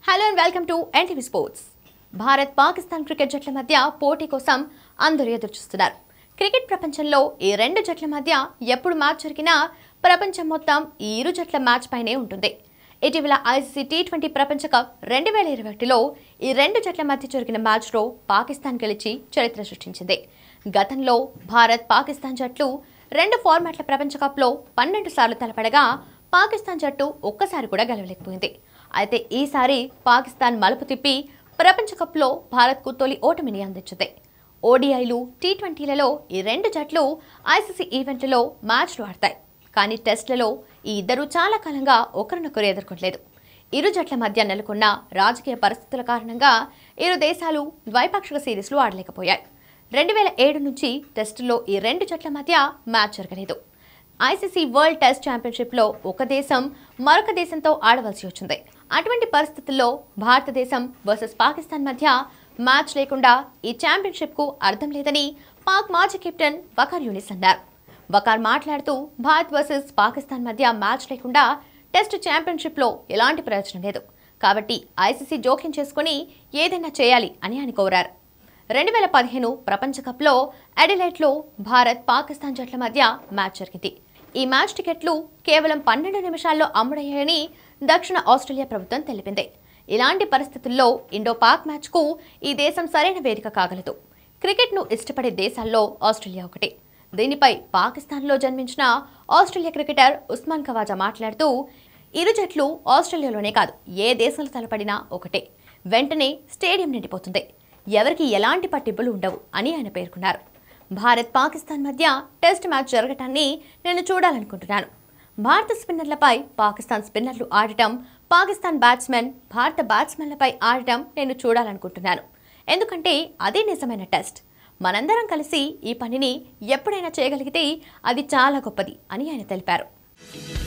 hello and welcome to NTV sports Bharat Pakistan cricket జట్ల మధ్య పోటీ కోసం అందరూ ఎదురుచూస్తున్నారు క్రికెట్ ప్రపంచంలో ఈ రెండు జట్ల మధ్య ఎప్పుడు మ్యాచ్ జరిగినా ప్రపంచం మొత్తం ఈ ఇరు జట్ల మ్యాచ్ పైనే ఉంటుంది ఇటీవల ఐసీసీ టీ ట్వంటీ ప్రపంచ కప్ రెండు వేల ఇరవై ఒకటిలో ఈ రెండు జట్ల మధ్య జరిగిన మ్యాచ్లో పాకిస్తాన్ గెలిచి చరిత్ర సృష్టించింది గతంలో భారత్ పాకిస్తాన్ జట్లు రెండు ఫార్మాట్ల ప్రపంచ కప్లో పన్నెండు సార్లు తలపడగా పాకిస్తాన్ జట్టు ఒక్కసారి కూడా గెలవలేకపోయింది అయితే ఈసారి పాకిస్తాన్ మలుపు తిప్పి ప్రపంచ కప్లో భారత్కు తొలి ఓటమిని అందించింది ఓడిఐలు టీ ట్వంటీలలో ఈ రెండు జట్లు ఐసీసీ ఈవెంట్లలో మ్యాచ్లు ఆడతాయి కానీ టెస్టులలో ఈ ఇద్దరు చాలా కాలంగా ఒకరినొకరు ఎదుర్కొనలేదు ఇరు జట్ల మధ్య నెలకొన్న రాజకీయ పరిస్థితుల కారణంగా ఇరు దేశాలు ద్వైపాక్షిక సిరీస్లు ఆడలేకపోయాయి రెండు వేల ఏడు నుంచి టెస్టులో ఈ రెండు జట్ల మధ్య మ్యాచ్ జరగలేదు ఐసీసీ వరల్డ్ టెస్ట్ ఛాంపియన్షిప్లో ఒక దేశం మరొక దేశంతో ఆడవలసి వచ్చింది అటువంటి పరిస్థితుల్లో భారతదేశం వర్సెస్ పాకిస్తాన్ మధ్య మ్యాచ్ లేకుండా ఈ ఛాంపియన్షిప్కు అర్థం లేదని పాక్ మాజీ కెప్టెన్ వకార్ యూనిస్ అన్నారు వకార్ మాట్లాడుతూ భారత్ వర్సెస్ పాకిస్తాన్ మధ్య మ్యాచ్ లేకుండా టెస్ట్ ఛాంపియన్షిప్లో ఎలాంటి ప్రయోజనం లేదు కాబట్టి ఐసీసీ జోక్యం చేసుకుని ఏదైనా చేయాలి అని ఆయన కోరారు రెండు వేల పదిహేను ప్రపంచ కప్లో అడిలైట్లో భారత్ పాకిస్తాన్ జట్ల మధ్య మ్యాచ్ జరిగింది ఈ మ్యాచ్ టికెట్లు కేవలం పన్నెండు నిమిషాల్లో అమ్ముడయ్యాయని దక్షిణ ఆస్ట్రేలియా ప్రభుత్వం తెలిపింది ఇలాంటి పరిస్థితుల్లో ఇండో పాక్ మ్యాచ్కు ఈ దేశం సరైన వేదిక కాగలదు క్రికెట్ను ఇష్టపడే దేశాల్లో ఆస్ట్రేలియా ఒకటి దీనిపై పాకిస్తాన్లో జన్మించిన ఆస్ట్రేలియా క్రికెటర్ ఉస్మాన్ ఖవాజా మాట్లాడుతూ ఇరు జట్లు ఆస్ట్రేలియాలోనే కాదు ఏ దేశంలో తలపడినా ఒకటే వెంటనే స్టేడియం నిండిపోతుంది ఎవరికి ఎలాంటి పట్టింపులు ఉండవు అని ఆయన పేర్కొన్నారు భారత్ పాకిస్తాన్ మధ్య టెస్ట్ మ్యాచ్ జరగటాన్ని నేను చూడాలనుకుంటున్నాను భారత స్పిన్నర్లపై పాకిస్తాన్ స్పిన్నర్లు ఆడటం పాకిస్తాన్ బ్యాట్స్మెన్ భారత బ్యాట్స్మెన్లపై ఆడటం నేను చూడాలనుకుంటున్నాను ఎందుకంటే అదే నిజమైన టెస్ట్ మనందరం కలిసి ఈ పనిని ఎప్పుడైనా చేయగలిగితే అది చాలా గొప్పది అని ఆయన తెలిపారు